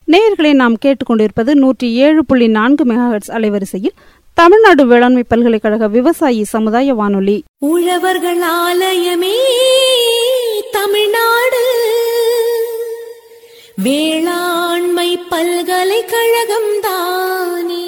நேயர்களை நாம் கேட்டுக்கொண்டிருப்பது நூற்றி ஏழு புள்ளி நான்கு மெகாஹெட்ஸ் அலைவரிசையில் தமிழ்நாடு வேளாண்மை பல்கலைக்கழக விவசாயி சமுதாய வானொலி உழவர்கள் ஆலயமே தமிழ்நாடு வேளாண்மை பல்கலைக்கழகம் தானே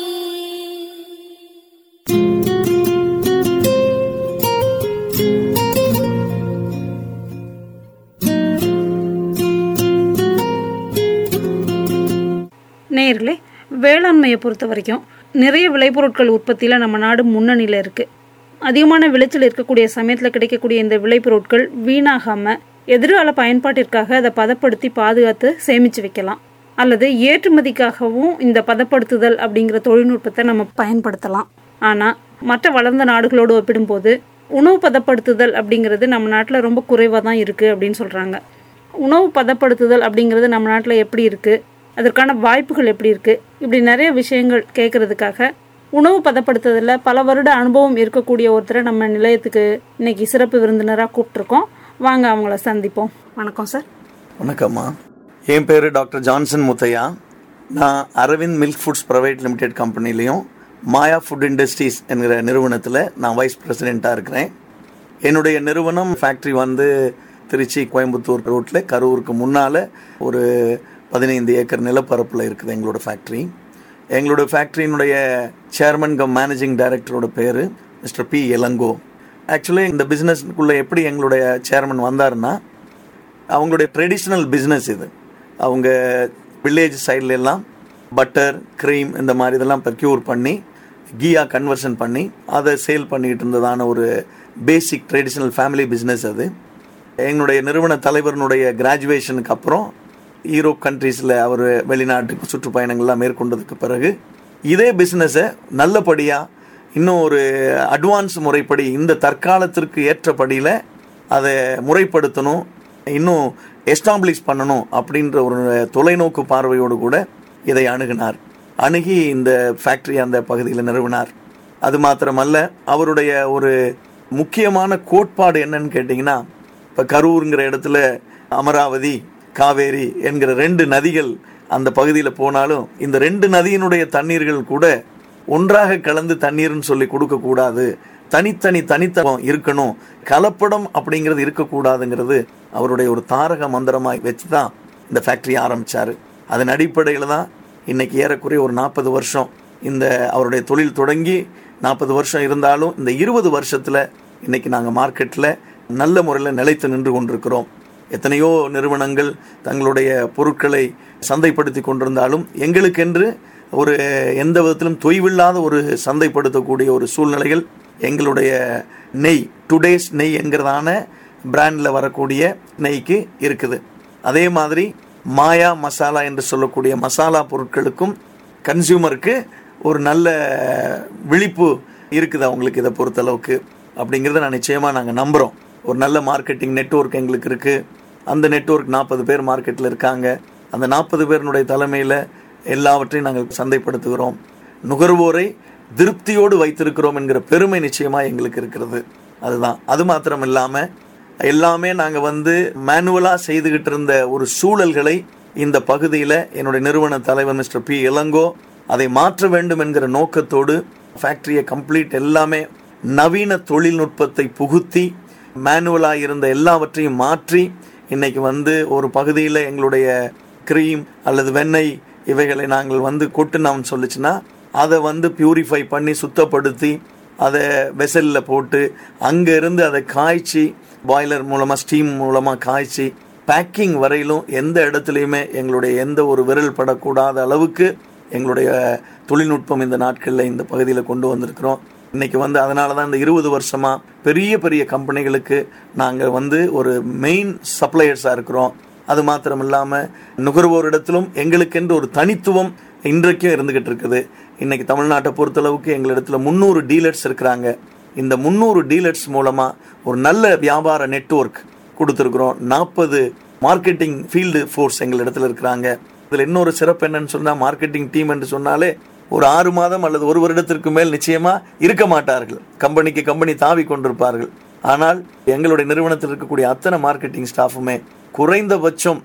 நேயர்களே வேளாண்மையை பொறுத்த வரைக்கும் நிறைய விளைபொருட்கள் உற்பத்தியில் நம்ம நாடு முன்னணியில் இருக்குது அதிகமான விளைச்சல் இருக்கக்கூடிய சமயத்தில் கிடைக்கக்கூடிய இந்த விளைபொருட்கள் வீணாகாமல் எதிர்கால பயன்பாட்டிற்காக அதை பதப்படுத்தி பாதுகாத்து சேமித்து வைக்கலாம் அல்லது ஏற்றுமதிக்காகவும் இந்த பதப்படுத்துதல் அப்படிங்கிற தொழில்நுட்பத்தை நம்ம பயன்படுத்தலாம் ஆனால் மற்ற வளர்ந்த நாடுகளோடு ஒப்பிடும்போது உணவு பதப்படுத்துதல் அப்படிங்கிறது நம்ம நாட்டில் ரொம்ப குறைவாக தான் இருக்குது அப்படின்னு சொல்கிறாங்க உணவு பதப்படுத்துதல் அப்படிங்கிறது நம்ம நாட்டில் எப்படி இருக்குது அதற்கான வாய்ப்புகள் எப்படி இருக்குது இப்படி நிறைய விஷயங்கள் கேட்குறதுக்காக உணவு பதப்படுத்துதலில் பல வருட அனுபவம் இருக்கக்கூடிய ஒருத்தரை நம்ம நிலையத்துக்கு இன்னைக்கு சிறப்பு விருந்தினராக கூப்பிட்ருக்கோம் வாங்க அவங்கள சந்திப்போம் வணக்கம் சார் வணக்கம்மா என் பேர் டாக்டர் ஜான்சன் முத்தையா நான் Aravind milk foods private limited கம்பெனிலையும் மாயா ஃபுட் இண்டஸ்ட்ரீஸ் என்கிற நிறுவனத்தில் நான் வைஸ் பிரசிடெண்ட்டாக இருக்கிறேன் என்னுடைய நிறுவனம் ஃபேக்ட்ரி வந்து திருச்சி கோயம்புத்தூர் ரோட்டில் கரூருக்கு முன்னால் ஒரு பதினைந்து ஏக்கர் நிலப்பரப்பில் இருக்குது எங்களோட ஃபேக்ட்ரி எங்களோட ஃபேக்ட்ரியினுடைய சேர்மன் கம் மேனேஜிங் டைரக்டரோட பேர் மிஸ்டர் பி எலங்கோ ஆக்சுவலி இந்த பிஸ்னஸ்க்குள்ளே எப்படி எங்களுடைய சேர்மன் வந்தாருன்னா அவங்களுடைய ட்ரெடிஷ்னல் பிஸ்னஸ் இது அவங்க வில்லேஜ் சைட்ல எல்லாம் பட்டர் க்ரீம் இந்த மாதிரி இதெல்லாம் ப்ரக்யூர் பண்ணி கீயா கன்வர்ஷன் பண்ணி அதை சேல் பண்ணிட்டு இருந்ததான ஒரு பேசிக் ட்ரெடிஷ்னல் ஃபேமிலி பிஸ்னஸ் அது எங்களுடைய நிறுவன தலைவரனுடைய கிராஜுவேஷனுக்கு அப்புறம் யூரோப் கண்ட்ரீஸில் அவர் வெளிநாட்டுக்கு சுற்றுப்பயணங்கள்லாம் மேற்கொண்டதுக்கு பிறகு இதே பிஸ்னஸை நல்லபடியாக இன்னும் ஒரு அட்வான்ஸ் முறைப்படி இந்த தற்காலத்திற்கு ஏற்றபடியில் அதை முறைப்படுத்தணும் இன்னும் எஸ்டாப்ளிஷ் பண்ணணும் அப்படின்ற ஒரு தொலைநோக்கு பார்வையோடு கூட இதை அணுகினார் அணுகி இந்த ஃபேக்டரி அந்த பகுதியில் நிறுவினார் அது மாத்திரமல்ல அவருடைய ஒரு முக்கியமான கோட்பாடு என்னன்னு கேட்டிங்கன்னா இப்போ கரூருங்கிற இடத்துல அமராவதி காவேரி என்கிற ரெண்டு நதிகள் அந்த பகுதியில் போனாலும் இந்த ரெண்டு நதியினுடைய தண்ணீர்கள் கூட ஒன்றாக கலந்து தண்ணீர்னு சொல்லி கொடுக்கக்கூடாது தனித்தனி தனித்தவம் இருக்கணும் கலப்படம் அப்படிங்கிறது இருக்கக்கூடாதுங்கிறது அவருடைய ஒரு தாரக மந்திரமாய் வச்சு தான் இந்த ஃபேக்டரி ஆரம்பிச்சாரு அதன் அடிப்படையில் தான் இன்னைக்கு ஏறக்குறைய ஒரு நாற்பது வருஷம் இந்த அவருடைய தொழில் தொடங்கி நாற்பது வருஷம் இருந்தாலும் இந்த இருபது வருஷத்தில் இன்னைக்கு நாங்கள் மார்க்கெட்டில் நல்ல முறையில் நிலைத்து நின்று கொண்டிருக்கிறோம் எத்தனையோ நிறுவனங்கள் தங்களுடைய பொருட்களை சந்தைப்படுத்தி கொண்டிருந்தாலும் எங்களுக்கென்று ஒரு எந்த விதத்திலும் தொய்வில்லாத ஒரு சந்தைப்படுத்தக்கூடிய ஒரு சூழ்நிலைகள் எங்களுடைய நெய் டுடேஸ் நெய் என்கிறதான பிராண்டில் வரக்கூடிய நெய்க்கு இருக்குது அதே மாதிரி மாயா மசாலா என்று சொல்லக்கூடிய மசாலா பொருட்களுக்கும் கன்சியூமருக்கு ஒரு நல்ல விழிப்பு இருக்குது அவங்களுக்கு இதை பொறுத்தளவுக்கு அப்படிங்கிறத நான் நிச்சயமாக நாங்கள் நம்புகிறோம் ஒரு நல்ல மார்க்கெட்டிங் நெட்ஒர்க் எங்களுக்கு இருக்குது அந்த நெட்ஒர்க் நாற்பது பேர் மார்க்கெட்டில் இருக்காங்க அந்த நாற்பது பேருனுடைய தலைமையில் எல்லாவற்றையும் நாங்கள் சந்தைப்படுத்துகிறோம் நுகர்வோரை திருப்தியோடு வைத்திருக்கிறோம் என்கிற பெருமை நிச்சயமாக எங்களுக்கு இருக்கிறது அதுதான் அது மாத்திரம் இல்லாமல் எல்லாமே நாங்கள் வந்து மேனுவலாக செய்துகிட்டு இருந்த ஒரு சூழல்களை இந்த பகுதியில் என்னுடைய நிறுவன தலைவர் மிஸ்டர் பி இளங்கோ அதை மாற்ற வேண்டும் என்கிற நோக்கத்தோடு ஃபேக்ட்ரியை கம்ப்ளீட் எல்லாமே நவீன தொழில்நுட்பத்தை புகுத்தி மேனுவலாக இருந்த எல்லாவற்றையும் மாற்றி இன்னைக்கு வந்து ஒரு பகுதியில் எங்களுடைய க்ரீம் அல்லது வெண்ணெய் இவைகளை நாங்கள் வந்து கொட்டுனோம்னு சொல்லிச்சுன்னா அதை வந்து பியூரிஃபை பண்ணி சுத்தப்படுத்தி அதை வெசலில் போட்டு அங்கே இருந்து அதை காய்ச்சி பாய்லர் மூலமாக ஸ்டீம் மூலமாக காய்ச்சி பேக்கிங் வரையிலும் எந்த இடத்துலையுமே எங்களுடைய எந்த ஒரு விரல் படக்கூடாத அளவுக்கு எங்களுடைய தொழில்நுட்பம் இந்த நாட்களில் இந்த பகுதியில் கொண்டு வந்திருக்கிறோம் இன்னைக்கு வந்து அதனால தான் இந்த இருபது வருஷமா பெரிய பெரிய கம்பெனிகளுக்கு நாங்கள் வந்து ஒரு மெயின் சப்ளையர்ஸாக இருக்கிறோம் அது மாத்திரம் இல்லாமல் நுகர்வோரிடத்திலும் எங்களுக்கென்று ஒரு தனித்துவம் இன்றைக்கும் இருந்துகிட்டு இருக்குது இன்னைக்கு தமிழ்நாட்டை பொறுத்தளவுக்கு எங்களிடத்துல முந்நூறு டீலர்ஸ் இருக்கிறாங்க இந்த முந்நூறு டீலர்ஸ் மூலமாக ஒரு நல்ல வியாபார நெட்வொர்க் கொடுத்துருக்குறோம் நாற்பது மார்க்கெட்டிங் ஃபீல்டு ஃபோர்ஸ் எங்களிடத்துல இருக்கிறாங்க இதில் இன்னொரு சிறப்பு என்னன்னு சொன்னால் மார்க்கெட்டிங் டீம் என்று சொன்னாலே ஒரு ஆறு மாதம் அல்லது ஒரு வருடத்திற்கு மேல் நிச்சயமா இருக்க மாட்டார்கள் கம்பெனிக்கு கம்பெனி தாவி கொண்டிருப்பார்கள் ஆனால் எங்களுடைய நிறுவனத்தில் இருக்கக்கூடிய அத்தனை மார்க்கெட்டிங் ஸ்டாஃபுமே குறைந்தபட்சம்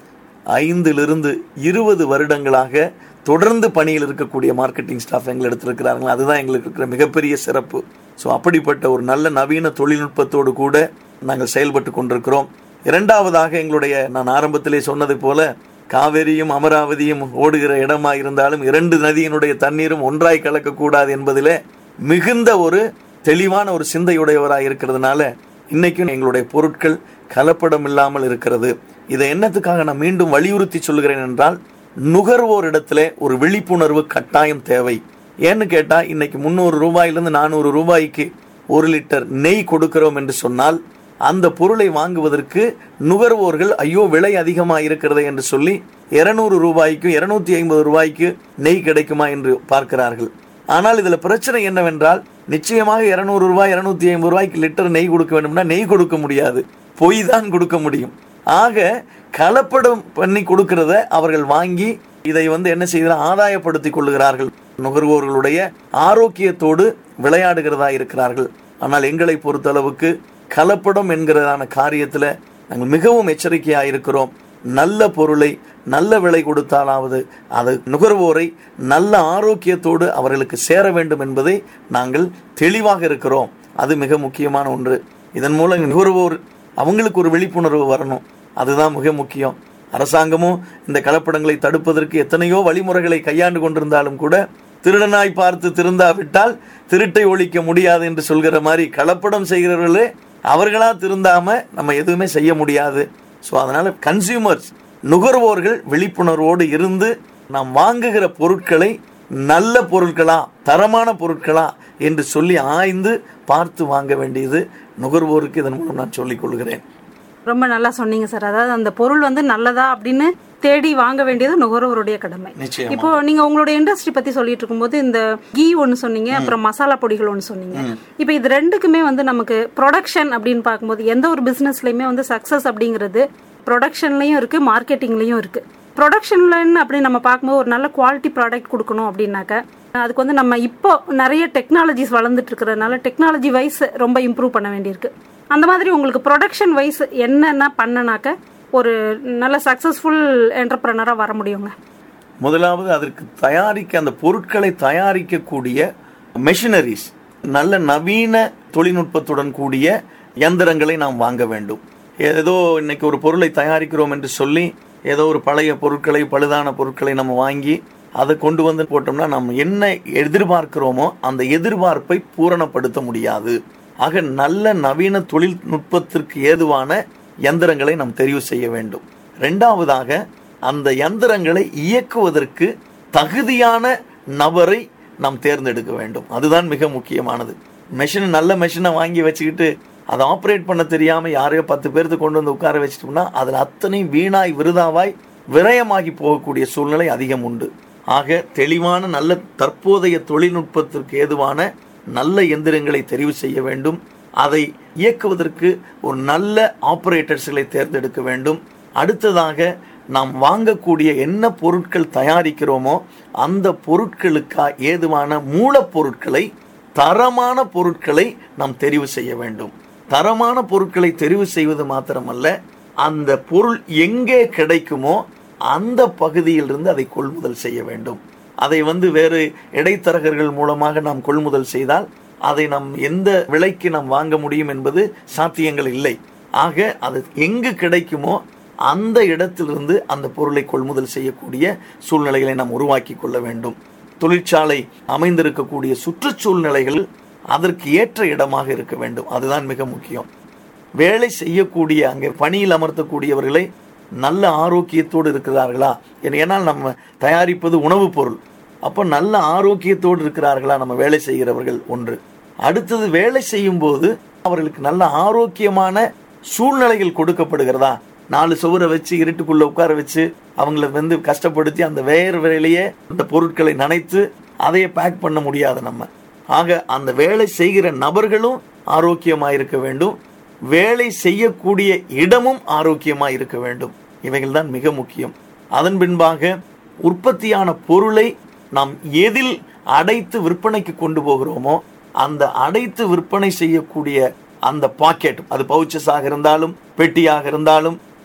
ஐந்திலிருந்து இருபது வருடங்களாக தொடர்ந்து பணியில் இருக்கக்கூடிய மார்க்கெட்டிங் ஸ்டாஃப் எங்களை எடுத்திருக்கிறார்கள் அதுதான் எங்களுக்கு இருக்கிற மிகப்பெரிய சிறப்பு ஸோ அப்படிப்பட்ட ஒரு நல்ல நவீன தொழில்நுட்பத்தோடு கூட நாங்கள் செயல்பட்டு கொண்டிருக்கிறோம் இரண்டாவதாக எங்களுடைய நான் ஆரம்பத்திலே சொன்னது போல காவேரியும் அமராவதியும் ஓடுகிற இடமா இருந்தாலும் இரண்டு நதியினுடைய தண்ணீரும் ஒன்றாய் கலக்கக்கூடாது என்பதிலே மிகுந்த ஒரு தெளிவான ஒரு சிந்தையுடையவராக இருக்கிறதுனால இன்னைக்கும் எங்களுடைய பொருட்கள் கலப்படம் இல்லாமல் இருக்கிறது இதை என்னத்துக்காக நான் மீண்டும் வலியுறுத்தி சொல்கிறேன் என்றால் நுகர்வோர் இடத்துல ஒரு விழிப்புணர்வு கட்டாயம் தேவை ஏன்னு கேட்டா இன்னைக்கு முந்நூறு ரூபாயிலிருந்து நானூறு ரூபாய்க்கு ஒரு லிட்டர் நெய் கொடுக்கிறோம் என்று சொன்னால் அந்த பொருளை வாங்குவதற்கு நுகர்வோர்கள் ஐயோ விலை அதிகமா இருக்கிறது என்று சொல்லி இருநூறு ரூபாய்க்கு இருநூத்தி ஐம்பது ரூபாய்க்கு நெய் கிடைக்குமா என்று பார்க்கிறார்கள் ஆனால் இதுல பிரச்சனை என்னவென்றால் நிச்சயமாக இருநூறு ரூபாய் இருநூத்தி ஐம்பது ரூபாய்க்கு லிட்டர் நெய் கொடுக்க வேண்டும்னா நெய் கொடுக்க முடியாது பொய் தான் கொடுக்க முடியும் ஆக கலப்படம் பண்ணி கொடுக்கிறத அவர்கள் வாங்கி இதை வந்து என்ன செய்கிறார் ஆதாயப்படுத்திக் கொள்ளுகிறார்கள் நுகர்வோர்களுடைய ஆரோக்கியத்தோடு விளையாடுகிறதா இருக்கிறார்கள் ஆனால் எங்களை பொறுத்தளவுக்கு கலப்படம் என்கிறதான காரியத்தில் நாங்கள் மிகவும் எச்சரிக்கையாக இருக்கிறோம் நல்ல பொருளை நல்ல விலை கொடுத்தாலாவது அது நுகர்வோரை நல்ல ஆரோக்கியத்தோடு அவர்களுக்கு சேர வேண்டும் என்பதை நாங்கள் தெளிவாக இருக்கிறோம் அது மிக முக்கியமான ஒன்று இதன் மூலம் நுகர்வோர் அவங்களுக்கு ஒரு விழிப்புணர்வு வரணும் அதுதான் மிக முக்கியம் அரசாங்கமும் இந்த கலப்படங்களை தடுப்பதற்கு எத்தனையோ வழிமுறைகளை கையாண்டு கொண்டிருந்தாலும் கூட திருடனாய் பார்த்து திருந்தாவிட்டால் திருட்டை ஒழிக்க முடியாது என்று சொல்கிற மாதிரி கலப்படம் செய்கிறவர்களே அவர்களா திருந்தாம நம்ம எதுவுமே செய்ய முடியாது ஸோ அதனால கன்சியூமர்ஸ் நுகர்வோர்கள் விழிப்புணர்வோடு இருந்து நாம் வாங்குகிற பொருட்களை நல்ல பொருட்களா தரமான பொருட்களா என்று சொல்லி ஆய்ந்து பார்த்து வாங்க வேண்டியது நுகர்வோருக்கு இதன் மூலம் நான் சொல்லிக் கொள்கிறேன் ரொம்ப நல்லா சொன்னீங்க சார் அதாவது அந்த பொருள் வந்து நல்லதா அப்படின்னு தேடி வாங்க வேண்டியது நுகர்வோருடைய கடமை நிச்சயமா. இப்போ நீங்க உங்களுடைய இண்டஸ்ட்ரி பத்தி சொல்லிட்டு இருக்கும்போது இந்த கீ ஒன்னு சொன்னீங்க அப்புறம் மசாலா பொடிகள் ஒன்னு சொன்னீங்க இப்போ இது ரெண்டுக்குமே வந்து நமக்கு ப்ரொடக்ஷன் அப்படின்னு பார்க்கும்போது எந்த ஒரு பிசினஸ்லயுமே வந்து சக்சஸ் அப்படிங்கிறது ப்ரொடக்ஷன்லயும் இருக்கு மார்க்கெட்டிங்லயும் இருக்கு ப்ரொடக்ஷன்லன்னு அப்படி நம்ம பார்க்கும்போது ஒரு நல்ல குவாலிட்டி ப்ராடக்ட் கொடுக்கணும் அப்படின்னாக்க அதுக்கு வந்து நம்ம இப்போ நிறைய டெக்னாலஜிஸ் வளர்ந்துட்டு இருக்கிறதுனால டெக்னாலஜி வைஸ் ரொம்ப இம்ப்ரூவ் பண்ண வேண்டியிருக்கு அந்த மாதிரி உங்களுக்கு ப்ரொடக்ஷன் வைஸ் என்னென்ன பண்ணனாக்க ஒரு நல்ல சக்ஸஸ்ஃபுல் என்டர்பிரனராக வர முடியுங்க முதலாவது அதற்கு தயாரிக்க அந்த பொருட்களை தயாரிக்கக்கூடிய மெஷினரிஸ் நல்ல நவீன தொழில்நுட்பத்துடன் கூடிய இயந்திரங்களை நாம் வாங்க வேண்டும் ஏதோ இன்னைக்கு ஒரு பொருளை தயாரிக்கிறோம் என்று சொல்லி ஏதோ ஒரு பழைய பொருட்களை பழுதான பொருட்களை நம்ம வாங்கி அதை கொண்டு வந்து போட்டோம்னா நம்ம என்ன எதிர்பார்க்கிறோமோ அந்த எதிர்பார்ப்பை பூரணப்படுத்த முடியாது ஆக நல்ல நவீன தொழில்நுட்பத்திற்கு ஏதுவான யந்திரங்களை நாம் தெரிவு செய்ய வேண்டும் ரெண்டாவதாக அந்த யந்திரங்களை இயக்குவதற்கு தகுதியான நபரை நாம் தேர்ந்தெடுக்க வேண்டும் அதுதான் மிக முக்கியமானது மெஷின் நல்ல மெஷினை வாங்கி வச்சுக்கிட்டு அதை ஆப்ரேட் பண்ண தெரியாம யாரையோ பத்து பேர்த்து கொண்டு வந்து உட்கார வச்சிட்டோம்னா அதில் அத்தனை வீணாய் விருதாவாய் விரயமாகி போகக்கூடிய சூழ்நிலை அதிகம் உண்டு ஆக தெளிவான நல்ல தற்போதைய தொழில்நுட்பத்திற்கு ஏதுவான நல்ல எந்திரங்களை தெரிவு செய்ய வேண்டும் அதை இயக்குவதற்கு ஒரு நல்ல ஆபரேட்டர்ஸ்களை தேர்ந்தெடுக்க வேண்டும் அடுத்ததாக நாம் வாங்கக்கூடிய என்ன பொருட்கள் தயாரிக்கிறோமோ அந்த பொருட்களுக்கா ஏதுவான மூலப்பொருட்களை தரமான பொருட்களை நாம் தெரிவு செய்ய வேண்டும் தரமான பொருட்களை தெரிவு செய்வது மாத்திரமல்ல அந்த பொருள் எங்கே கிடைக்குமோ அந்த பகுதியிலிருந்து அதை கொள்முதல் செய்ய வேண்டும் அதை வந்து வேறு இடைத்தரகர்கள் மூலமாக நாம் கொள்முதல் செய்தால் அதை நாம் எந்த விலைக்கு நாம் வாங்க முடியும் என்பது சாத்தியங்கள் இல்லை ஆக அது எங்கு கிடைக்குமோ அந்த இடத்திலிருந்து அந்த பொருளை கொள்முதல் செய்யக்கூடிய சூழ்நிலைகளை நாம் உருவாக்கி கொள்ள வேண்டும் தொழிற்சாலை அமைந்திருக்கக்கூடிய சுற்றுச்சூழ்நிலைகள் அதற்கு ஏற்ற இடமாக இருக்க வேண்டும் அதுதான் மிக முக்கியம் வேலை செய்யக்கூடிய அங்கே பணியில் அமர்த்தக்கூடியவர்களை நல்ல ஆரோக்கியத்தோடு இருக்கிறார்களா ஏன்னால் நம்ம தயாரிப்பது உணவுப் பொருள் அப்போ நல்ல ஆரோக்கியத்தோடு இருக்கிறார்களா நம்ம வேலை செய்கிறவர்கள் ஒன்று அடுத்தது வேலை செய்யும் போது அவர்களுக்கு நல்ல ஆரோக்கியமான சூழ்நிலைகள் கொடுக்கப்படுகிறதா நாலு சுவரை வச்சு இருட்டுக்குள்ள உட்கார வச்சு அவங்கள வந்து கஷ்டப்படுத்தி அந்த வேறு வேலையே அந்த பொருட்களை நனைத்து அதையே பேக் பண்ண முடியாது நம்ம ஆக அந்த வேலை செய்கிற நபர்களும் ஆரோக்கியமா இருக்க வேண்டும் வேலை செய்யக்கூடிய இடமும் ஆரோக்கியமா இருக்க வேண்டும் இவைகள் தான் மிக முக்கியம் அதன் பின்பாக உற்பத்தியான பொருளை நாம் எதில் அடைத்து விற்பனைக்கு கொண்டு போகிறோமோ அந்த அடைத்து விற்பனை செய்யக்கூடிய அந்த பாக்கெட் அது பவுச்சஸாக இருந்தாலும் பெட்டியாக இருந்தாலும்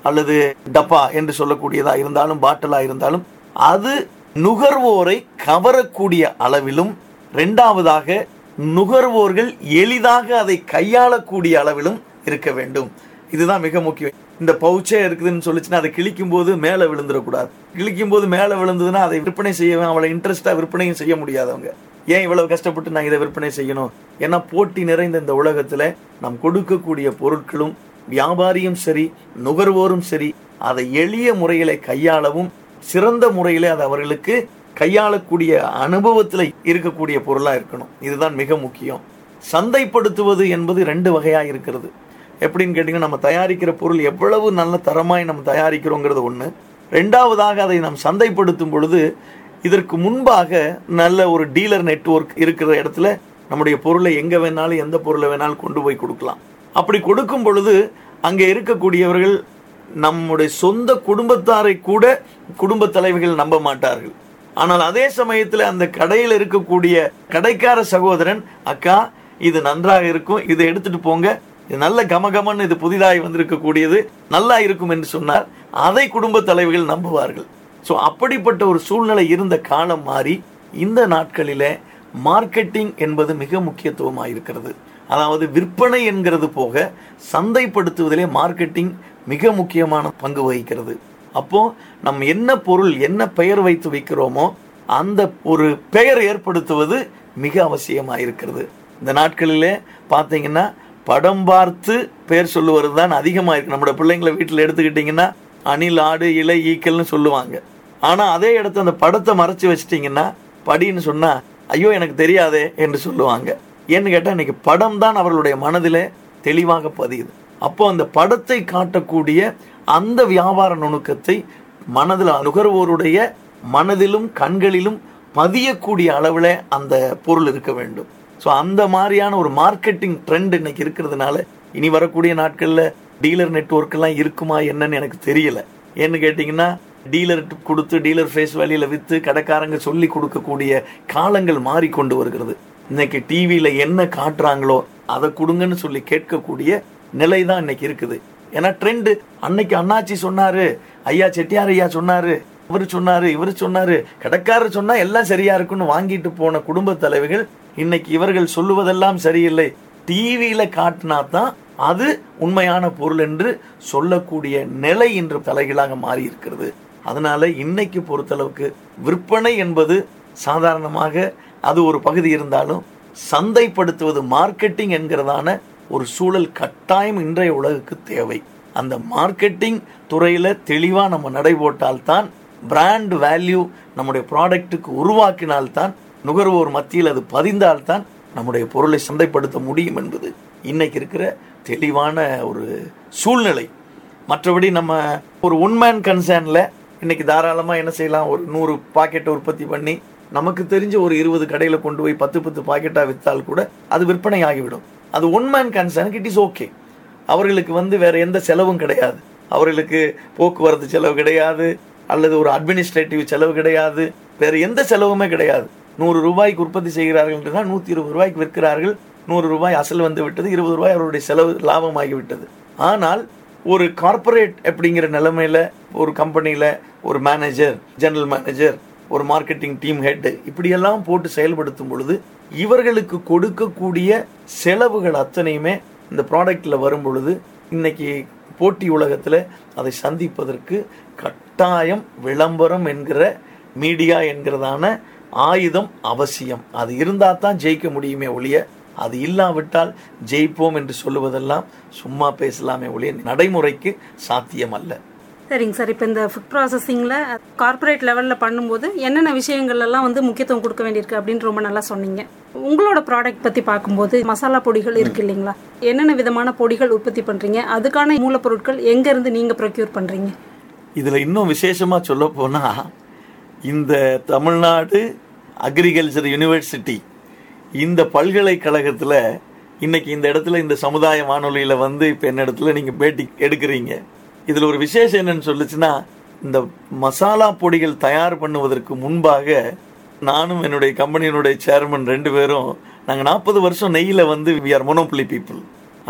அல்லது டப்பா என்று சொல்லக்கூடியதா இருந்தாலும் பாட்டிலா இருந்தாலும் அது நுகர்வோரை கவரக்கூடிய அளவிலும் இரண்டாவதாக நுகர்வோர்கள் எளிதாக அதை கையாளக்கூடிய அளவிலும் இருக்க வேண்டும் இதுதான் மிக முக்கியம் இந்த பவுச்சே இருக்குதுன்னு சொல்லிச்சுன்னா அதை கிழிக்கும் போது மேலே விழுந்துடக்கூடாது கிழிக்கும் போது மேலே விழுந்ததுன்னா அதை விற்பனை செய்ய அவளை இன்ட்ரெஸ்டா விற்பனையும் செய்ய முடியாதவங்க ஏன் இவ்வளவு கஷ்டப்பட்டு நான் இதை விற்பனை செய்யணும் ஏன்னா போட்டி நிறைந்த இந்த உலகத்துல நாம் கொடுக்கக்கூடிய பொருட்களும் வியாபாரியும் சரி நுகர்வோரும் சரி அதை எளிய முறையில கையாளவும் சிறந்த முறையில அது அவர்களுக்கு கையாளக்கூடிய அனுபவத்துல இருக்கக்கூடிய பொருளா இருக்கணும் இதுதான் மிக முக்கியம் சந்தைப்படுத்துவது என்பது ரெண்டு வகையா இருக்கிறது எப்படின்னு கேட்டீங்கன்னா நம்ம தயாரிக்கிற பொருள் எவ்வளவு நல்ல தரமாய் நம்ம தயாரிக்கிறோங்கிறது ஒண்ணு ரெண்டாவதாக அதை நாம் சந்தைப்படுத்தும் பொழுது இதற்கு முன்பாக நல்ல ஒரு டீலர் நெட்வொர்க் இருக்கிற இடத்துல நம்முடைய பொருளை எங்க வேணாலும் எந்த பொருளை வேணாலும் கொண்டு போய் கொடுக்கலாம் அப்படி கொடுக்கும் பொழுது அங்கே இருக்கக்கூடியவர்கள் நம்முடைய சொந்த குடும்பத்தாரை கூட குடும்ப தலைவிகள் நம்ப மாட்டார்கள் ஆனால் அதே சமயத்தில் அந்த கடையில் இருக்கக்கூடிய கடைக்கார சகோதரன் அக்கா இது நன்றாக இருக்கும் இதை எடுத்துட்டு போங்க இது நல்ல கமகமன்னு இது புதிதாய் வந்திருக்கக்கூடியது நல்லா இருக்கும் என்று சொன்னார் அதை குடும்ப தலைவிகள் நம்புவார்கள் ஸோ அப்படிப்பட்ட ஒரு சூழ்நிலை இருந்த காலம் மாறி இந்த நாட்களிலே மார்க்கெட்டிங் என்பது மிக முக்கியத்துவமாக இருக்கிறது அதாவது விற்பனை என்கிறது போக சந்தைப்படுத்துவதிலே மார்க்கெட்டிங் மிக முக்கியமான பங்கு வகிக்கிறது அப்போ நம்ம என்ன பொருள் என்ன பெயர் வைத்து வைக்கிறோமோ அந்த ஒரு பெயர் ஏற்படுத்துவது மிக அவசியமாக இருக்கிறது இந்த நாட்களிலே பார்த்தீங்கன்னா படம் பார்த்து பெயர் சொல்லுவது தான் அதிகமாக இருக்கு நம்மளோட பிள்ளைங்களை வீட்டில் எடுத்துக்கிட்டிங்கன்னா அணில் ஆடு இலை ஈக்கல்னு சொல்லுவாங்க ஆனால் அதே இடத்த அந்த படத்தை மறைச்சு வச்சிட்டிங்கன்னா படின்னு சொன்னா ஐயோ எனக்கு தெரியாதே என்று சொல்லுவாங்க ஏன்னு கேட்டால் இன்னைக்கு படம் தான் அவர்களுடைய மனதிலே தெளிவாக பதியுது அப்போ அந்த படத்தை காட்டக்கூடிய அந்த வியாபார நுணுக்கத்தை மனதில் நுகர்வோருடைய மனதிலும் கண்களிலும் பதியக்கூடிய அளவில் அந்த பொருள் இருக்க வேண்டும் ஸோ அந்த மாதிரியான ஒரு மார்க்கெட்டிங் ட்ரெண்ட் இன்னைக்கு இருக்கிறதுனால இனி வரக்கூடிய நாட்களில் டீலர் நெட்வொர்க் எல்லாம் இருக்குமா என்னன்னு எனக்கு தெரியல ஏன்னு கேட்டிங்கன்னா டீலர் கொடுத்து டீலர் ஃபேஸ் வேலையில வித்து கடைக்காரங்க சொல்லி கொடுக்கக்கூடிய காலங்கள் மாறிக்கொண்டு வருகிறது இன்னைக்கு டிவியில என்ன காட்டுறாங்களோ அதை கொடுங்கன்னு சொல்லி கேட்கக்கூடிய நிலை தான் இன்னைக்கு இருக்குது ஏன்னா ட்ரெண்ட் அன்னைக்கு அண்ணாச்சி சொன்னாரு ஐயா செட்டியார் ஐயா சொன்னாரு இவர் சொன்னாரு இவர் சொன்னாரு கடைக்காரர் சொன்னா எல்லாம் சரியா இருக்குன்னு வாங்கிட்டு போன குடும்ப தலைவிகள் இன்னைக்கு இவர்கள் சொல்லுவதெல்லாம் சரியில்லை டிவியில காட்டினா தான் அது உண்மையான பொருள் என்று சொல்லக்கூடிய நிலை இன்று தலைகளாக மாறி இருக்கிறது அதனால இன்னைக்கு பொறுத்தளவுக்கு விற்பனை என்பது சாதாரணமாக அது ஒரு பகுதி இருந்தாலும் சந்தைப்படுத்துவது மார்க்கெட்டிங் என்கிறதான ஒரு சூழல் கட்டாயம் இன்றைய உலகுக்கு தேவை அந்த மார்க்கெட்டிங் துறையில தெளிவா நம்ம நடைபோட்டால்தான் பிராண்ட் வேல்யூ நம்முடைய ப்ராடக்ட்டுக்கு உருவாக்கினால்தான் நுகர்வோர் மத்தியில் அது பதிந்தால்தான் நம்முடைய பொருளை சந்தைப்படுத்த முடியும் என்பது இன்னைக்கு இருக்கிற தெளிவான ஒரு சூழ்நிலை மற்றபடி நம்ம ஒரு ஒன்மேன் கன்சர்னில் இன்னைக்கு தாராளமாக என்ன செய்யலாம் ஒரு நூறு பாக்கெட் உற்பத்தி பண்ணி நமக்கு தெரிஞ்ச ஒரு இருபது கடையில் கொண்டு போய் பத்து பத்து பாக்கெட்டாக விற்றால் கூட அது விற்பனை ஆகிவிடும் அது ஒன் மேன் கன்சர்னுக்கு இட் இஸ் ஓகே அவர்களுக்கு வந்து வேற எந்த செலவும் கிடையாது அவர்களுக்கு போக்குவரத்து செலவு கிடையாது அல்லது ஒரு அட்மினிஸ்ட்ரேட்டிவ் செலவு கிடையாது வேற எந்த செலவுமே கிடையாது நூறு ரூபாய்க்கு உற்பத்தி செய்கிறார்கள் என்றால் நூற்றி இருபது ரூபாய்க்கு விற்கிறார்கள் நூறு ரூபாய் அசல் வந்து விட்டது இருபது ரூபாய் அவருடைய செலவு லாபமாகி விட்டது ஆனால் ஒரு கார்ப்பரேட் அப்படிங்கிற நிலைமையில ஒரு கம்பெனியில ஒரு மேனேஜர் ஜெனரல் மேனேஜர் ஒரு மார்க்கெட்டிங் டீம் ஹெட் இப்படியெல்லாம் போட்டு செயல்படுத்தும் பொழுது இவர்களுக்கு கொடுக்கக்கூடிய செலவுகள் அத்தனையுமே இந்த ப்ராடக்ட்ல வரும் பொழுது இன்னைக்கு போட்டி உலகத்துல அதை சந்திப்பதற்கு கட்டாயம் விளம்பரம் என்கிற மீடியா என்கிறதான ஆயுதம் அவசியம் அது இருந்தால் தான் ஜெயிக்க முடியுமே ஒழிய அது இல்லாவிட்டால் ஜெயிப்போம் என்று சொல்லுவதெல்லாம் சும்மா பேசலாமே ஒழிய நடைமுறைக்கு சாத்தியம் அல்ல சரிங்க சார் இப்போ இந்த ஃபுட் ப்ராசஸிங்கில் கார்ப்பரேட் லெவலில் பண்ணும்போது என்னென்ன விஷயங்கள் எல்லாம் வந்து முக்கியத்துவம் கொடுக்க வேண்டியிருக்கு அப்படின்னு ரொம்ப நல்லா சொன்னீங்க உங்களோட ப்ராடக்ட் பற்றி பார்க்கும்போது மசாலா பொடிகள் இருக்கு இல்லைங்களா என்னென்ன விதமான பொடிகள் உற்பத்தி பண்ணுறீங்க அதுக்கான மூலப்பொருட்கள் எங்கேருந்து நீங்கள் ப்ரொக்யூர் பண்ணுறீங்க இதில் இன்னும் விசேஷமாக சொல்ல போனால் இந்த தமிழ்நாடு அக்ரிகல்ச்சர் யூனிவர்சிட்டி இந்த பல்கலைக்கழகத்தில் இன்னைக்கு இந்த இடத்துல இந்த சமுதாய வானொலியில் வந்து இப்போ என்ன இடத்துல நீங்கள் பேட்டி எடுக்கிறீங்க இதில் ஒரு விசேஷம் என்னன்னு சொல்லுச்சுன்னா இந்த மசாலா பொடிகள் தயார் பண்ணுவதற்கு முன்பாக நானும் என்னுடைய கம்பெனியினுடைய சேர்மன் ரெண்டு பேரும் நாங்கள் நாற்பது வருஷம் நெய்யில் வந்து வி ஆர் மொனோப்ளி பீப்புள்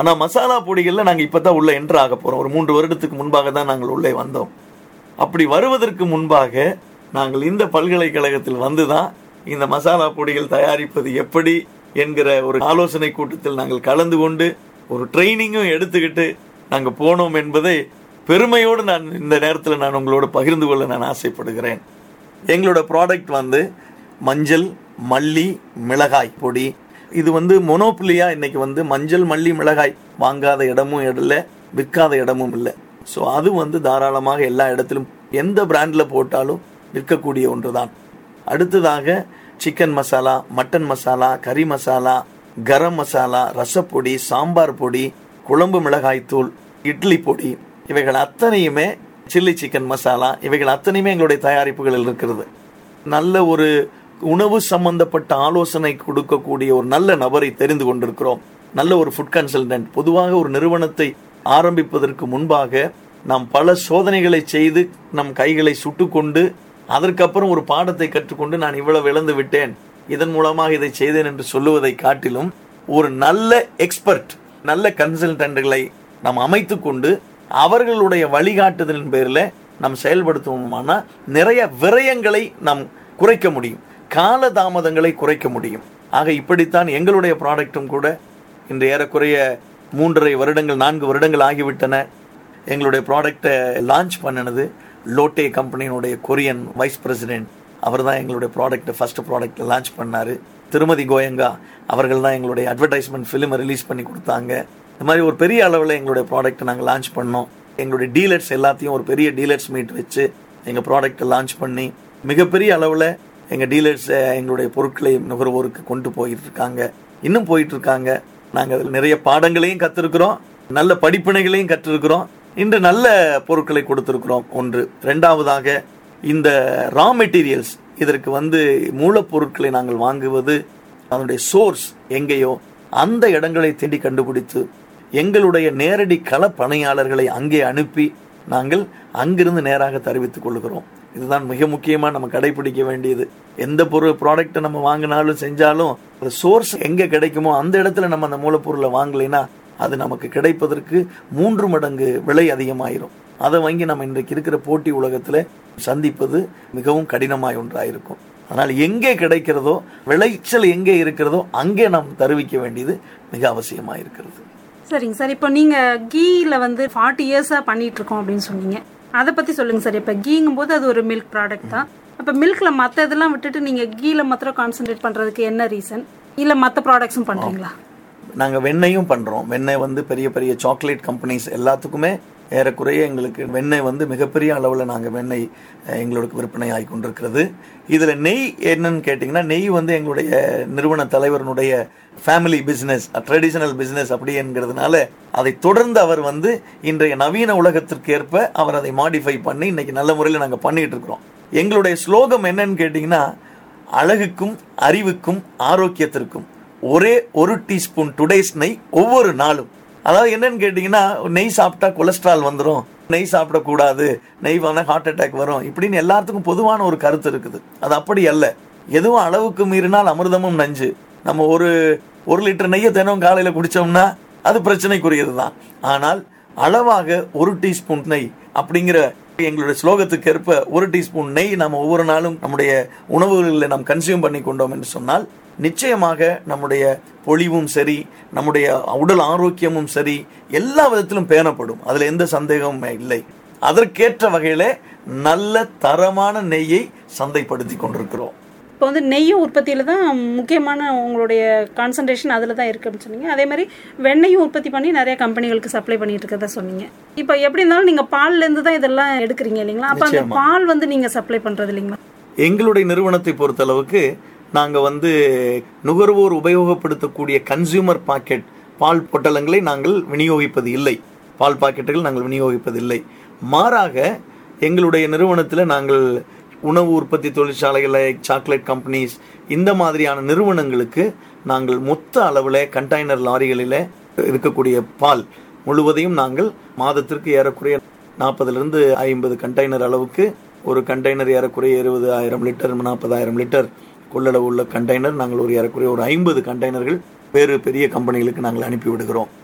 ஆனால் மசாலா பொடிகளில் நாங்கள் இப்போ தான் உள்ளே என்ட்ரு ஆக போகிறோம் ஒரு மூன்று வருடத்துக்கு முன்பாக தான் நாங்கள் உள்ளே வந்தோம் அப்படி வருவதற்கு முன்பாக நாங்கள் இந்த பல்கலைக்கழகத்தில் வந்து தான் இந்த மசாலா பொடிகள் தயாரிப்பது எப்படி என்கிற ஒரு ஆலோசனை கூட்டத்தில் நாங்கள் கலந்து கொண்டு ஒரு ட்ரைனிங்கும் எடுத்துக்கிட்டு நாங்கள் போனோம் என்பதை பெருமையோடு நான் இந்த நேரத்தில் நான் உங்களோட பகிர்ந்து கொள்ள நான் ஆசைப்படுகிறேன் எங்களோட ப்ராடக்ட் வந்து மஞ்சள் மல்லி மிளகாய் பொடி இது வந்து மொனோப்புலியா இன்னைக்கு வந்து மஞ்சள் மல்லி மிளகாய் வாங்காத இடமும் இல்லை விற்காத இடமும் இல்லை ஸோ அது வந்து தாராளமாக எல்லா இடத்திலும் எந்த பிராண்ட்ல போட்டாலும் விற்கக்கூடிய ஒன்றுதான் அடுத்ததாக சிக்கன் மசாலா மட்டன் மசாலா கறி மசாலா கரம் மசாலா ரசப்பொடி சாம்பார் பொடி குழம்பு மிளகாய் தூள் இட்லி பொடி இவைகள் அத்தனையுமே சில்லி சிக்கன் மசாலா இவைகள் அத்தனையுமே எங்களுடைய தயாரிப்புகளில் இருக்கிறது நல்ல ஒரு உணவு சம்பந்தப்பட்ட ஆலோசனை கொடுக்கக்கூடிய ஒரு நல்ல நபரை தெரிந்து கொண்டிருக்கிறோம் நல்ல ஒரு ஃபுட் கன்சல்டன்ட் பொதுவாக ஒரு நிறுவனத்தை ஆரம்பிப்பதற்கு முன்பாக நாம் பல சோதனைகளை செய்து நம் கைகளை சுட்டுக்கொண்டு அதற்கப்புறம் ஒரு பாடத்தை கற்றுக்கொண்டு நான் இவ்வளவு இழந்து விட்டேன் இதன் மூலமாக இதை செய்தேன் என்று சொல்லுவதை காட்டிலும் ஒரு நல்ல எக்ஸ்பர்ட் நல்ல கன்சல்டன்ட்களை நாம் அமைத்து கொண்டு அவர்களுடைய வழிகாட்டுதலின் பேரில் நாம் செயல்படுத்துவோமானா நிறைய விரயங்களை நாம் குறைக்க முடியும் கால தாமதங்களை குறைக்க முடியும் ஆக இப்படித்தான் எங்களுடைய ப்ராடக்ட்டும் கூட இன்று ஏறக்குறைய மூன்றரை வருடங்கள் நான்கு வருடங்கள் ஆகிவிட்டன எங்களுடைய ப்ராடக்டை லான்ச் பண்ணினது லோட்டே கம்பெனியினுடைய கொரியன் வைஸ் பிரசிடென்ட் அவர் தான் எங்களுடைய ப்ராடக்ட்டை ஃபர்ஸ்ட் ப்ராடக்ட்டை லான்ச் பண்ணார் திருமதி கோயங்கா அவர்கள் தான் எங்களுடைய அட்வர்டைஸ்மெண்ட் ஃபிலிமை ரிலீஸ் பண்ணி கொடுத்தாங்க இந்த மாதிரி ஒரு பெரிய அளவில் எங்களுடைய ப்ராடக்ட்டை நாங்கள் லான்ச் பண்ணோம் எங்களுடைய டீலர்ஸ் எல்லாத்தையும் ஒரு பெரிய டீலர்ஸ் மீட் வச்சு எங்கள் ப்ராடக்ட்டை லான்ச் பண்ணி மிகப்பெரிய அளவில் எங்கள் டீலர்ஸ் எங்களுடைய பொருட்களை நுகர்வோருக்கு கொண்டு போயிட்டு இருக்காங்க இன்னும் போயிட்டு இருக்காங்க நாங்கள் அதில் நிறைய பாடங்களையும் கற்றுருக்குறோம் நல்ல படிப்பினைகளையும் கற்றிருக்கிறோம் இன்று நல்ல பொருட்களை கொடுத்திருக்கிறோம் ஒன்று ரெண்டாவதாக இந்த ரா மெட்டீரியல்ஸ் இதற்கு வந்து மூலப்பொருட்களை நாங்கள் வாங்குவது அதனுடைய சோர்ஸ் எங்கேயோ அந்த இடங்களை தேடி கண்டுபிடித்து எங்களுடைய நேரடி கள பணியாளர்களை அங்கே அனுப்பி நாங்கள் அங்கிருந்து நேராக தெரிவித்துக் கொள்கிறோம் இதுதான் மிக முக்கியமாக நம்ம கடைபிடிக்க வேண்டியது எந்த பொருள் ப்ராடக்ட்டை நம்ம வாங்கினாலும் செஞ்சாலும் அந்த சோர்ஸ் எங்கே கிடைக்குமோ அந்த இடத்துல நம்ம அந்த மூலப்பொருளை வாங்கலைன்னா அது நமக்கு கிடைப்பதற்கு மூன்று மடங்கு விலை அதிகமாயிரும் அதை வாங்கி நம்ம இன்றைக்கு இருக்கிற போட்டி உலகத்தில் சந்திப்பது மிகவும் கடினமாய் ஒன்றாயிருக்கும் அதனால் எங்கே கிடைக்கிறதோ விளைச்சல் எங்கே இருக்கிறதோ அங்கே நாம் தருவிக்க வேண்டியது மிக அவசியமாக இருக்கிறது சரிங்க சார் இப்போ நீங்கள் கீயில் வந்து ஃபார்ட்டி இயர்ஸாக பண்ணிட்டு இருக்கோம் அப்படின்னு சொன்னீங்க அதை பற்றி சொல்லுங்கள் சார் இப்போ கீங்கும் போது அது ஒரு மில்க் ப்ராடக்ட் தான் அப்போ மில்கில் மற்ற இதெல்லாம் விட்டுட்டு நீங்கள் கீயில் மாத்திரம் கான்சென்ட்ரேட் பண்ணுறதுக்கு என்ன ரீசன் இல்லை மற்ற ப்ராடக்ட்ஸும் பண்ணுறீங்களா நாங்கள் வெண்ணெயும் பண்ணுறோம் வெண்ணெய் வந்து பெரிய பெரிய சாக்லேட் கம்பெனிஸ் எல்லாத்துக்குமே ஏறக்குறைய எங்களுக்கு வெண்ணெய் வந்து மிகப்பெரிய அளவில் நாங்கள் வெண்ணெய் அஹ், எங்களுக்கு விற்பனை ஆகி கொண்டிருக்கிறது இதில் நெய் என்னன்னு கேட்டிங்கன்னா நெய் வந்து எங்களுடைய நிறுவன தலைவரனுடைய ஃபேமிலி பிஸ்னஸ் ட்ரெடிஷனல் பிஸ்னஸ் அப்படி என்கிறதுனால அதை தொடர்ந்து அவர் வந்து இன்றைய நவீன உலகத்திற்கு ஏற்ப அவர் அதை மாடிஃபை பண்ணி இன்னைக்கு நல்ல முறையில் நாங்கள் பண்ணிட்டு இருக்கிறோம் எங்களுடைய ஸ்லோகம் என்னன்னு கேட்டிங்கன்னா அழகுக்கும் அறிவுக்கும் ஆரோக்கியத்திற்கும் ஒரே ஒரு டீஸ்பூன் டுடேஸ் நெய் ஒவ்வொரு நாளும் அதாவது என்னன்னு கேட்டிங்கன்னா நெய் சாப்பிட்டா கொலஸ்ட்ரால் வந்துடும் நெய் சாப்பிடக்கூடாது நெய் வந்தால் ஹார்ட் அட்டாக் வரும் இப்படின்னு எல்லாத்துக்கும் பொதுவான ஒரு கருத்து இருக்குது அது அப்படி அல்ல எதுவும் அளவுக்கு மீறினால் அமிர்தமும் நஞ்சு நம்ம ஒரு ஒரு லிட்டர் நெய்யை தினம் காலையில் குடிச்சோம்னா அது பிரச்சனைக்குரியது தான் ஆனால் அளவாக ஒரு டீஸ்பூன் நெய் அப்படிங்கிற எங்களுடைய ஸ்லோகத்துக்கு ஏற்ப ஒரு டீஸ்பூன் நெய் நம்ம ஒவ்வொரு நாளும் நம்முடைய உணவுகளில் நாம் கன்சியூம் பண்ணி கொண்டோம் என்று சொன்னால் நிச்சயமாக நம்முடைய பொலிவும் சரி நம்முடைய உடல் ஆரோக்கியமும் சரி எல்லா விதத்திலும் பேணப்படும் அதுல எந்த சந்தேகமும் இல்லை அதற்கேற்ற வகையில நல்ல தரமான நெய்யை சந்தைப்படுத்தி கொண்டிருக்கிறோம் இப்போ வந்து நெய்யும் உற்பத்தியில் தான் முக்கியமான உங்களுடைய கான்சன்ட்ரேஷன் அதில் தான் இருக்குது அப்படின்னு சொன்னீங்க அதே மாதிரி வெண்ணெயும் உற்பத்தி பண்ணி நிறைய கம்பெனிகளுக்கு சப்ளை பண்ணிட்டு இருக்கதா சொன்னீங்க இப்போ எப்படி இருந்தாலும் நீங்கள் பால்லேருந்து தான் இதெல்லாம் எடுக்கிறீங்க இல்லைங்களா அப்போ அந்த நிச்சயமா. பால் வந்து நீங்கள் சப்ளை பண்ணுறது இல்லைங்களா எங்களுடைய நிறுவனத்தை பொறுத்தளவுக்கு நாங்கள் வந்து நுகர்வோர் உபயோகப்படுத்தக்கூடிய கன்சியூமர் பாக்கெட் பால் பொட்டலங்களை நாங்கள் விநியோகிப்பது இல்லை பால் பாக்கெட்டுகள் நாங்கள் விநியோகிப்பது இல்லை மாறாக எங்களுடைய நிறுவனத்தில் நாங்கள் உணவு உற்பத்தி தொழிற்சாலைகளை சாக்லேட் கம்பெனிஸ் இந்த மாதிரியான நிறுவனங்களுக்கு நாங்கள் மொத்த அளவில் கண்டெய்னர் லாரிகளில் இருக்கக்கூடிய பால் முழுவதையும் நாங்கள் மாதத்திற்கு ஏறக்குறைய நாற்பதுலேருந்து ஐம்பது கண்டெய்னர் அளவுக்கு ஒரு கண்டெய்னர் ஏறக்குறைய இருபது ஆயிரம் லிட்டர் நாற்பதாயிரம் லிட்டர் கொள்ளளவு உள்ள கண்டெய்னர் நாங்கள் ஒரு ஏறக்குறைய ஒரு ஐம்பது கண்டெய்னர்கள் வேறு பெரிய கம்பெனிகளுக்கு நாங்கள் அனுப்பி விடுகிறோம்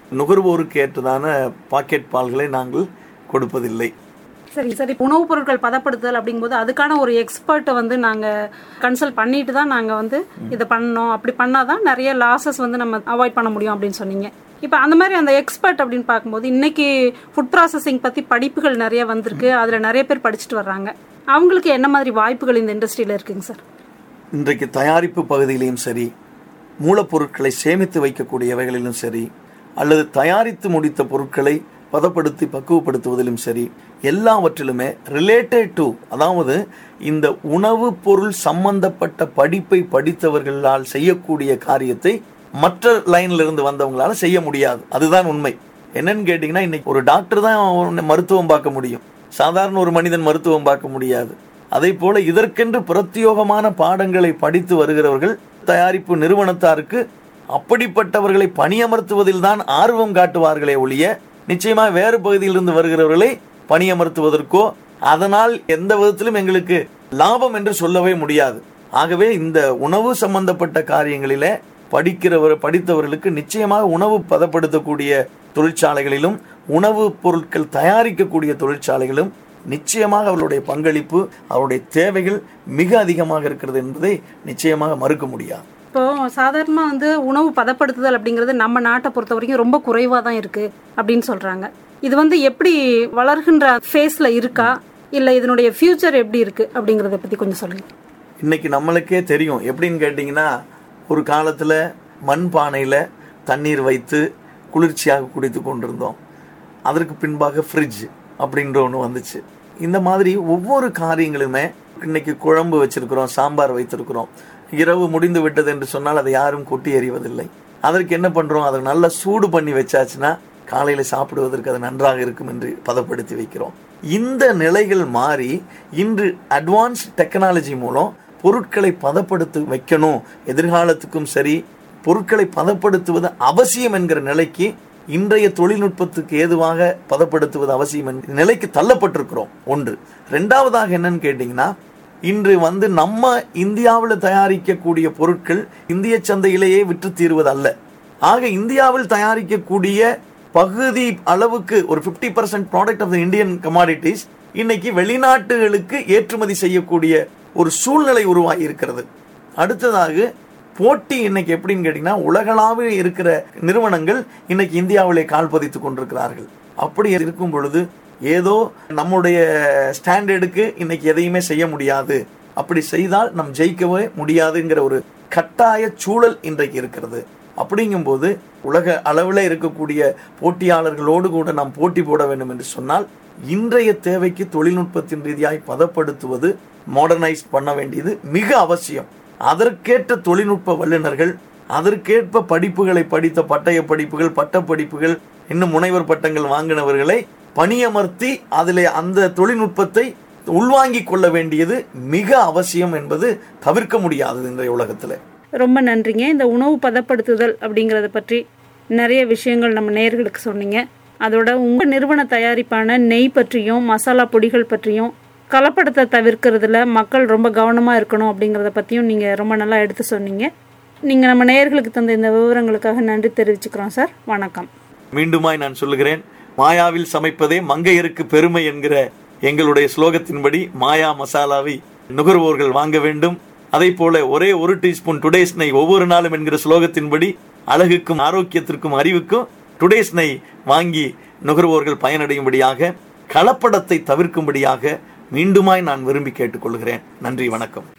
நுகர்வோருக்கு ஏற்றதான பாக்கெட் பால்களை நாங்கள் கொடுப்பதில்லை சரி சரி உணவுப் பொருட்கள் பதப்படுத்துதல் அப்படிங்கும்போது அதுக்கான ஒரு எக்ஸ்பர்ட்டை வந்து நாங்கள் கன்சல்ட் பண்ணிட்டு தான் நாங்கள் வந்து இதை பண்ணோம் அப்படி பண்ணாதான் நிறைய லாசஸ் வந்து நம்ம அவாய்ட் பண்ண முடியும் அப்படின்னு சொன்னீங்க இப்போ அந்த மாதிரி அந்த எக்ஸ்பர்ட் அப்படின்னு பார்க்கும்போது இன்னைக்கு ஃபுட் ப்ராசஸிங் பற்றி படிப்புகள் நிறைய வந்திருக்கு அதில் நிறைய பேர் படிச்சுட்டு வர்றாங்க அவங்களுக்கு என்ன மாதிரி வாய்ப்புகள் இந்த இண்டஸ்ட்ரியில் இருக்குங்க சார் இன்றைக்கு தயாரிப்பு பகுதியிலையும் சரி மூலப்பொருட்களை சேமித்து வைக்கக்கூடியவைகளிலும் சரி அல்லது தயாரித்து முடித்த பொருட்களை பதப்படுத்தி பக்குவப்படுத்துவதிலும் சரி எல்லாவற்றிலுமே ரிலேட்டட் டு அதாவது இந்த உணவு பொருள் சம்பந்தப்பட்ட படிப்பை படித்தவர்களால் செய்யக்கூடிய காரியத்தை மற்ற லைன்ல இருந்து வந்தவங்களால செய்ய முடியாது அதுதான் உண்மை என்னன்னு கேட்டீங்கன்னா இன்னைக்கு ஒரு டாக்டர் தான் மருத்துவம் பார்க்க முடியும் சாதாரண ஒரு மனிதன் மருத்துவம் பார்க்க முடியாது அதே போல இதற்கென்று பிரத்யோகமான பாடங்களை படித்து வருகிறவர்கள் தயாரிப்பு நிறுவனத்தாருக்கு அப்படிப்பட்டவர்களை பணியமர்த்துவதில் தான் ஆர்வம் காட்டுவார்களே ஒழிய நிச்சயமா வேறு பகுதியிலிருந்து வருகிறவர்களை பணியமர்த்துவதற்கோ அதனால் எந்த விதத்திலும் எங்களுக்கு லாபம் என்று சொல்லவே முடியாது ஆகவே இந்த உணவு சம்பந்தப்பட்ட காரியங்களிலே படிக்கிறவர் படித்தவர்களுக்கு நிச்சயமாக உணவு பதப்படுத்தக்கூடிய தொழிற்சாலைகளிலும் உணவு பொருட்கள் தயாரிக்கக்கூடிய தொழிற்சாலைகளும் நிச்சயமாக அவர்களுடைய பங்களிப்பு அவருடைய தேவைகள் மிக அதிகமாக இருக்கிறது என்பதை நிச்சயமாக மறுக்க முடியாது இப்போ சாதாரணமாக வந்து உணவு பதப்படுத்துதல் அப்படிங்கிறது நம்ம நாட்டை பொறுத்த வரைக்கும் ரொம்ப குறைவாக தான் இருக்கு அப்படின்னு சொல்றாங்க இது வந்து எப்படி வளர்கின்ற ஃபேஸ்ல இருக்கா இல்லை இதனுடைய ஃபியூச்சர் எப்படி இருக்கு அப்படிங்கிறத பத்தி கொஞ்சம் சொல்லுங்க இன்னைக்கு நம்மளுக்கே தெரியும் எப்படின்னு கேட்டிங்கன்னா ஒரு காலத்தில் மண் பானையில் தண்ணீர் வைத்து குளிர்ச்சியாக குடித்து கொண்டிருந்தோம் அதற்கு பின்பாக ஃப்ரிட்ஜ் அப்படின்ற ஒன்று வந்துச்சு இந்த மாதிரி ஒவ்வொரு காரியங்களுமே இன்னைக்கு குழம்பு வச்சிருக்கிறோம் சாம்பார் வைத்திருக்கிறோம் இரவு முடிந்து விட்டது என்று சொன்னால் அதை யாரும் கொட்டி எறிவதில்லை அதற்கு என்ன பண்றோம் அதை நல்லா சூடு பண்ணி வச்சாச்சுன்னா காலையில சாப்பிடுவதற்கு அது நன்றாக இருக்கும் என்று பதப்படுத்தி வைக்கிறோம் இந்த நிலைகள் மாறி இன்று அட்வான்ஸ் டெக்னாலஜி மூலம் பொருட்களை பதப்படுத்தி வைக்கணும் எதிர்காலத்துக்கும் சரி பொருட்களை பதப்படுத்துவது அவசியம் என்கிற நிலைக்கு இன்றைய தொழில்நுட்பத்துக்கு ஏதுவாக பதப்படுத்துவது அவசியம் என்கிற நிலைக்கு தள்ளப்பட்டிருக்கிறோம் ஒன்று ரெண்டாவதாக என்னன்னு கேட்டீங்கன்னா இன்று வந்து நம்ம இந்தியாவில் தயாரிக்கக்கூடிய பொருட்கள் இந்திய சந்தையிலேயே விற்று தீர்வது அல்ல ஆக இந்தியாவில் தயாரிக்கக்கூடிய பகுதி அளவுக்கு ஒரு 50% percent product of the Indian commodities இன்னைக்கு வெளிநாட்டுகளுக்கு ஏற்றுமதி செய்யக்கூடிய ஒரு சூழ்நிலை உருவாகி இருக்கிறது அடுத்ததாக போட்டி இன்னைக்கு எப்படின்னு கேட்டீங்கன்னா உலகளாவிய இருக்கிற நிறுவனங்கள் இன்னைக்கு இந்தியாவிலே கால் பதித்துக் கொண்டிருக்கிறார்கள் அப்படி இருக்கும் பொழுது ஏதோ நம்முடைய ஸ்டாண்டர்டுக்கு இன்னைக்கு எதையுமே செய்ய முடியாது அப்படி செய்தால் நம் ஜெயிக்கவே முடியாதுங்கிற ஒரு கட்டாய சூழல் இன்றைக்கு இருக்கிறது அப்படிங்கும்போது உலக அளவில் இருக்கக்கூடிய போட்டியாளர்களோடு கூட நாம் போட்டி போட வேண்டும் என்று சொன்னால் இன்றைய தேவைக்கு தொழில்நுட்பத்தின் ரீதியாய் பதப்படுத்துவது மாடர்னைஸ் பண்ண வேண்டியது மிக அவசியம் அதற்கேற்ற தொழில்நுட்ப வல்லுநர்கள் அதற்கேற்ப படிப்புகளை படித்த பட்டய படிப்புகள் பட்ட படிப்புகள் இன்னும் முனைவர் பட்டங்கள் வாங்கினவர்களை பணியமர்த்தி அதிலே அந்த தொழில்நுட்பத்தை உள்வாங்கிக் கொள்ள வேண்டியது மிக அவசியம் என்பது தவிர்க்க முடியாதது இன்றைய உலகத்தில் ரொம்ப நன்றிங்க இந்த உணவு பதப்படுத்துதல் அப்படிங்கிறத பற்றி நிறைய விஷயங்கள் நம்ம நேயர்களுக்கு சொன்னீங்க அதோட உங்கள் நிறுவன தயாரிப்பான நெய் பற்றியும் மசாலா பொடிகள் பற்றியும் கலப்படத்தை தவிர்க்கிறதுல மக்கள் ரொம்ப கவனமாக இருக்கணும் அப்படிங்கிறத பற்றியும் நீங்கள் ரொம்ப நல்லா எடுத்து சொன்னீங்க நீங்கள் நம்ம நேயர்களுக்கு தந்த இந்த விவரங்களுக்காக நன்றி தெரிவிச்சுக்கிறோம் சார் வணக்கம் மீண்டுமாய் நான் சொல்லுகிறேன் மாயாவில் சமைப்பதே மங்கையருக்கு பெருமை என்கிற எங்களுடைய ஸ்லோகத்தின்படி மாயா மசாலாவை நுகர்வோர்கள் வாங்க வேண்டும் அதே போல ஒரே ஒரு டீஸ்பூன் டுடேஸ் நெய் ஒவ்வொரு நாளும் என்கிற ஸ்லோகத்தின்படி அழகுக்கும் ஆரோக்கியத்திற்கும் அறிவுக்கும் டுடேஸ் நெய் வாங்கி நுகர்வோர்கள் பயனடையும்படியாக கலப்படத்தை தவிர்க்கும்படியாக மீண்டுமாய் நான் விரும்பி கேட்டுக்கொள்கிறேன் நன்றி வணக்கம்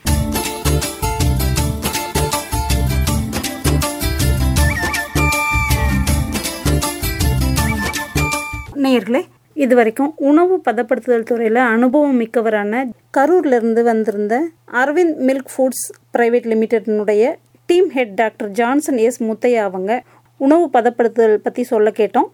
நேயர்களே இது வரைக்கும் உணவு பதப்படுத்துதல் துறையில் அனுபவம் மிக்கவரான கரூர்ல இருந்து வந்திருந்த அரவிந்த் மில்க் ஃபுட்ஸ் பிரைவேட் லிமிடெட்னுடைய team head doctor Johnson S Muthiah அவங்க உணவு பதப்படுத்துதல் பற்றி சொல்ல கேட்டோம்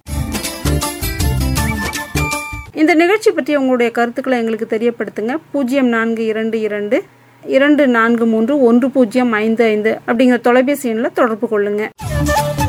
இந்த நிகழ்ச்சி பற்றி உங்களுடைய கருத்துக்களை எங்களுக்கு தெரியப்படுத்துங்க பூஜ்ஜியம் நான்கு இரண்டு இரண்டு இரண்டு நான்கு மூன்று ஒன்று பூஜ்ஜியம் ஐந்து ஐந்து அப்படிங்கிற தொலைபேசி எண்ணில் தொடர்பு கொள்ளுங்கள்